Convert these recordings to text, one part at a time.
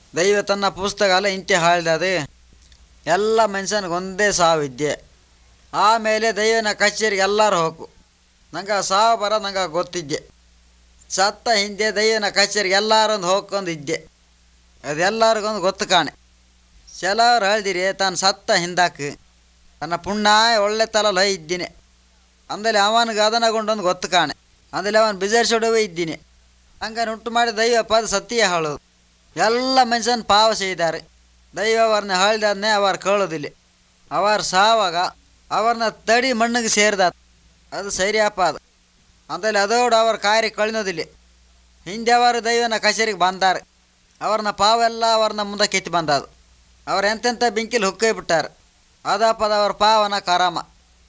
ದೈವ ತನ್ನ ಪುಸ್ತಕ ಇಂತೆ ಹಾಳ್ದದು ಎಲ್ಲ ಮನುಷ್ಯನಿಗೆ ಒಂದೇ ಸಾವಿದ್ದೆ ಆಮೇಲೆ ದೈವನ ಕಚೇರಿಗೆ ಎಲ್ಲರೂ ಹೋಗು ನಂಗೆ ಸಾವು ಬರ ನಂಗೆ ಗೊತ್ತಿದ್ದೆ ಸತ್ತ ಹಿಂದೆ ದೈವನ ಕಚೇರಿಗೆ ಎಲ್ಲರೊಂದು ಹೋಗ್ಕೊಂಡು ಇದ್ದೆ ಅದೆಲ್ಲರಿಗೊಂದು ಗೊತ್ತು ಕಾಣೆ ಕೆಲವ್ರು ಹೇಳ್ದಿರಿ ತಾನು ಸತ್ತ ಹಿಂದಾಕ ತನ್ನ ಪುಣ್ಯ ಒಳ್ಳೆ ತಲಲ ಇದ್ದೀನಿ ಅಂದಲ್ಲಿ ಅವನಿಗೆ ಅದನ್ನಗೊಂಡೊಂದು ಗೊತ್ತು ಕಾಣೆ ಅಂದಲ್ಲಿ ಅವನು ಬಿಜರ್ಸೊಡವೇ ಇದ್ದೀನಿ ಹಂಗೆ ಉಂಟು ಮಾಡಿ ದೈವ ಪದ ಸತ್ಯ ಹೇಳೋದು ಎಲ್ಲ ಮನುಷ್ಯನ ಪಾವ செய்ದಾರೆ ದೈವ ಅವರನ್ನ ಹೇಳಿದಾದ್ನೇ ಅವರು ಕೇಳೋದಿಲ್ಲ ಅವರು ಸಾವಾಗ ಅವ್ರನ್ನ ತಡಿ ಮಣ್ಣಿಗೆ ಸೇರಿದ ಅದು ಸರಿಯಪ್ಪ ಅದು ಅಂದಲ್ಲಿ ಅದೋಡು ಅವ್ರ ಕಾರ್ಯ ಕಳಿನೋದಿಲ್ಲ ಹಿಂದೆ ಅವರು ದೈವನ ಕಚೇರಿಗೆ ಬಂದಾರೆ ಅವ್ರನ್ನ ಪಾವೆಲ್ಲ ಅವ್ರನ್ನ ಮುಂದಕ್ಕೆ ಎತ್ತಿ ಬಂದದು ಅವ್ರು ಎಂತೆಂಥ ಬೆಂಕಿಲಿ ಹುಕ್ಕೈ ಬಿಟ್ಟಾರೆ ಅದಪ್ಪದ ಅವ್ರ ಪಾವನ ಕರಾಮ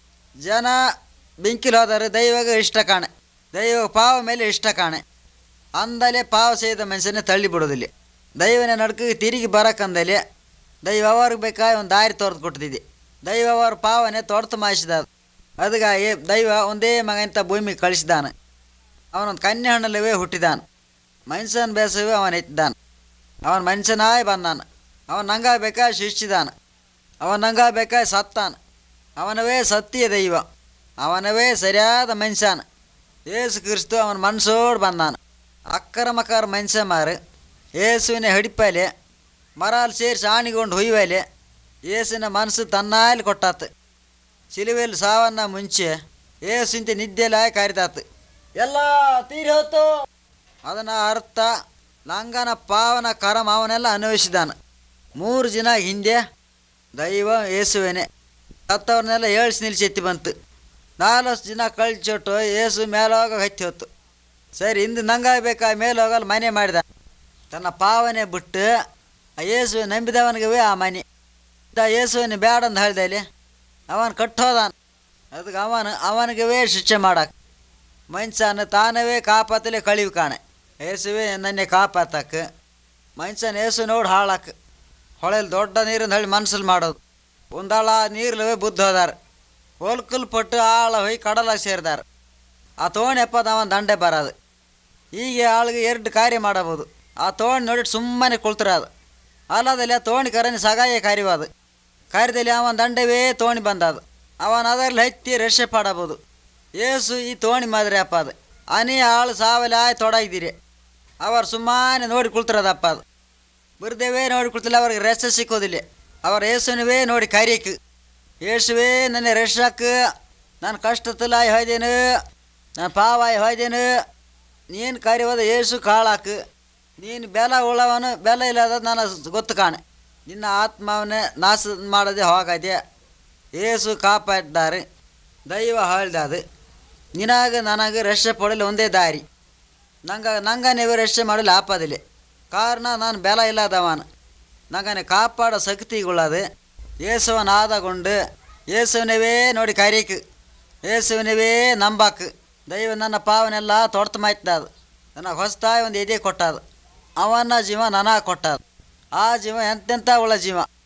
ಜನ ಬೆಂಕಿಲಿ ಹೋದರೆ ದೈವಗೆ ಇಷ್ಟ ಕಾಣೆ ದೈವ ಪಾವ ಮೇಲೆ ಇಷ್ಟ ಕಾಣೆ ಅಂದಲೇ ಪಾವ ಸೇದ ಮನುಷ್ಯನೇ ತಳ್ಳಿ ಬಿಡೋದಿಲ್ಲ ದೈವನ ನಡ್ಕಿಗೆ ತಿರುಗಿ ಬರಕಂದಲೆ ದೈವ ಅವ್ರಿಗೆ ಬೇಕಾಗಿ ಒಂದು ದಾರಿ ತೋರ್ದು ಕೊಟ್ಟಿದ್ದೆ ದೈವ ಅವ್ರ ಪಾವನೆ ತೊಡ್ತು ಮಾಯಿಸಿದ ಅದಕ್ಕಾಗಿ ದೈವ ಒಂದೇ ಮಗಂತ ಭೂಮಿ ಕಳಿಸಿದಾನೆ ಅವನೊಂದು ಕನ್ಯೆ ಹಣ್ಣಲ್ಲವೇ ಹುಟ್ಟಿದಾನ ಮನುಷ್ಯನ ಬೇಸವೇ ಅವನ ಎತ್ತಿದ್ದಾನ ಅವನ ಮನುಷ್ಯನಾಯ್ ಬಂದಾನ ಅವನ ನಂಗ ಬೇಕಾಗಿ ಶಿಷ್ಟಿದಾನ ಅವನ ನಂಗ ಬೇಕಾಗಿ ಸತ್ತಾನ ಅವನವೇ ಸತ್ಯ ದೈವ ಅವನವೇ ಸರಿಯಾದ ಮನುಷ್ಯನ ಏಸು ಕ್ರಿಸ್ತು ಅವನ ಮನ್ಸೋಡ್ ಬಂದಾನ ಅಕ್ಕರಮಕಾರ ಮನುಷ್ಯ ಮಾರು ಏಸುವಿನ ಹಿಡಿಪಲೆ ಮರಾಲ್ ಸೇರಿಸಿ ಆಣಿಗೊಂಡು ಹುಯ್ಯಲೆ ಏಸಿನ ಮನಸ್ಸು ತನ್ನಾಲಿ ಕೊಟ್ಟಾತು ಸಿಲುವೆಯಲ್ಲಿ ಸಾವನ್ನ ಮುಂಚೆ ಏಸಿಂತ ನಿದ್ದೆಲಾಯ್ ಕಾರಿದಾತು ಎಲ್ಲ ತೀರಿ ಹೋತು ಅದನ್ನ ಅರ್ಥ ಲಂಗನ ಪಾವನ ಕರಮ ಅವನೆಲ್ಲ ಅನ್ವಯಿಸಿದಾನ ಮೂರು ದಿನ ಹಿಂದೆ ದೈವ ಏಸುವೇನೆ ಸತ್ತವ್ರನ್ನೆಲ್ಲ ಏಳ್ಸಿ ನಿಲ್ಸಿ ಎತ್ತಿ ಬಂತು ನಾಲ್ಕು ದಿನ ಕಳ್ಚೊಟ್ಟು ಏಸು ಮೇಲೋಗ ಹತ್ತಿ ಹೊತ್ತು ಸರಿ ಇಂದು ನಂಗಾಗಬೇಕಾ ಮೇಲೆ ಹೋಗಲ್ಲ ಮನೆ ಮಾಡಿದ ತನ್ನ ಪಾವನೆ ಬಿಟ್ಟು ಆ ಯೇಸು ನಂಬಿದವನಿಗೆ ಆ ಮನೆ ಆ ಯೇಸುವಿನ ಬ್ಯಾಡ ಅಂತ ಹೇಳ್ದೆ ಇಲ್ಲಿ ಅವನು ಕಟ್ಟೋದಾನ ಅದಕ್ಕೆ ಅವನು ಅವನಿಗೆ ಶಿಕ್ಷೆ ಮಾಡಕ್ಕೆ ಮನುಷ್ಯನ ತಾನವೇ ಕಾಪಾತಲೆ ಕಳಿವು ಕಾಣೆ ಏಸುವೆ ನನ್ನೆ ಕಾಪಾತಕ್ಕೆ ಮನುಷ್ಯನ ಏಸು ನೋಡಿ ಹಾಳಾಕ ಹೊಳೆಯಲ್ಲಿ ದೊಡ್ಡ ನೀರಿನ ಹಳ್ಳಿ ಮನ್ಸಲ್ಲಿ ಮಾಡೋದು ಒಂದಾಳ ನೀರ್ಲವೇ ಬುದ್ಧ ಹೋದಾರ ಹೋಲ್ಕಲ್ ಪಟ್ಟು ಆಳ ಹೋಗಿ ಕಡಲಾಗ ಸೇರಿದಾರ ಆ ತೋಣಿ ಎಪ್ಪದ ಅವನ ದಂಡೆ ಬರೋದು ಹೀಗೆ ಆಳಿಗೆ ಎರಡು ಕಾರ್ಯ ಮಾಡಬಹುದು ಆ ತೋಣಿ ನೋಡಿ ಸುಮ್ಮನೆ ಕುಳ್ತಿರೋದು ಅಲ್ಲದಲ್ಲಿ ಆ ತೋಣಿ ಕರನಿ ಸಗಾಯ ಕಾರ್ಯವಾದ ಕಾರ್ಯದಲ್ಲಿ ಅವನ ದಂಡವೇ ತೋಣಿ ಬಂದದು ಅವನ ಅದರಲ್ಲಿ ಹತ್ತಿ ರಕ್ಷೆ ಪಡಬಹುದು ಏಸು ಈ ತೋಣಿ ಮಾದರಿ ಅಪ್ಪ ಅದು ಅನಿ ಆಳು ಸಾವಲಿ ಆಯ್ ತೊಡಗಿದ್ದೀರಿ ಅವರು ಸುಮ್ಮನೆ ನೋಡಿ ಕುಳ್ತಿರೋದಪ್ಪ ಅದು ಬುರ್ದೇವೇ ನೋಡಿ ಕುಳ್ತಿಲ್ಲ ಅವ್ರಿಗೆ ರೆಸ್ಟ್ ಸಿಕ್ಕೋದಿಲ್ಲ ಅವರ ಏಸುನವೇ ನೋಡಿ ಕಾರ್ಯಕ್ಕೆ ಏಸುವೇ ನನ್ನ ರೆಸ್ಟಕ್ಕೆ ನಾನು ಕಷ್ಟತಲಾಯ್ ಹೋಯ್ದೇನು ನಾನು ಪಾವಾಯ್ ಹೋಯ್ದೇನು ನೀನು ಕಾರ್ಯವಾದ ಏಸು ಕಾಳಾಕು ನೀನು ಬೆಲ ಉಳವನು ಬೆಲ ಇಲ್ಲದ ನಾನು ಗೊತ್ತು ಕಾಣೆ ನಿನ್ನ ಆತ್ಮವನ್ನೇ ನಾಶ ಮಾಡದೆ ಹೋಗದೆ ಏಸು ಕಾಪಾಡಿದ್ದಾರೆ ದೈವ ಹೇಳ್ದದು ನಿನಗೆ ನನಗೆ ರಕ್ಷೆ ಪಡಲು ಒಂದೇ ದಾರಿ ನಂಗೆ ನಂಗೆ ನೀವು ರಕ್ಷೆ ಮಾಡಲು ಆಪದಿಲ್ಲ ಕಾರಣ ನಾನು ಬೆಲ ಇಲ್ಲದವನು ನಂಗನೆ ಕಾಪಾಡೋ ಶಕ್ತಿಗುಳ್ಳದು ಏಸುವನ ಆದಗೊಂಡು ಏಸುವನವೇ ನೋಡಿ ಕರೀಕು ಏಸುವನವೇ ನಂಬಾಕು ದೈವ ನನ್ನ ಪಾವನೆಲ್ಲ ತೊಡ್ತು ಮಾಯ್ತದ ನನಗೆ ಹೊಸ್ತಾಗಿ ಒಂದು ಎದೆ ಕೊಟ್ಟದು ಅವನ ಜೀವ ನನಗೆ ಕೊಟ್ಟದು ಆ ಜೀವ ಎಂತೆಂಥ ಉಳ್ಳ ಜೀವ